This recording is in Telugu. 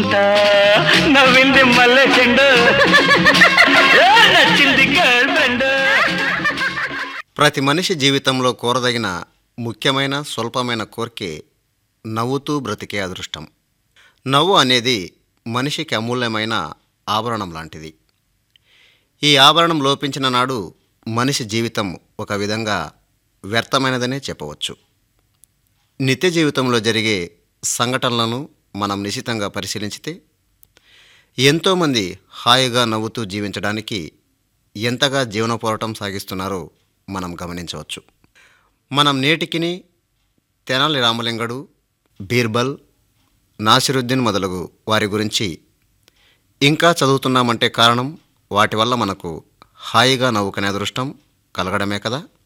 చింత నవ్వింది మల్లె చెండు ఏ, నచ్చింది గర్ల్ ఫ్రెండ్ ప్రతి మనిషి జీవితంలో కోరదగిన ముఖ్యమైన స్వల్పమైన కోరికే నవ్వుతూ బ్రతికే అదృష్టం నవ్వు అనేది మనిషికి అమూల్యమైన ఆభరణం లాంటిది ఈ ఆభరణం లోపించిన నాడు మనిషి జీవితం ఒక విధంగా వ్యర్థమైనదనే చెప్పవచ్చు నిత్య జీవితంలో జరిగే సంఘటనలను మనం నిశితంగా పరిశీలించితే ఎంతోమంది హాయిగా నవ్వుతూ జీవించడానికి ఎంతగా జీవన పోరాటం సాగిస్తున్నారో మనం గమనించవచ్చు మనం నేటికిని తెనాలి రామలింగడు బీర్బల్ నాసిరుద్దీన్ మొదలగు వారి గురించి ఇంకా చదువుతున్నామంటే కారణం వాటి వల్ల మనకు హాయిగా నవ్వుకునే అదృష్టం కలగడమే కదా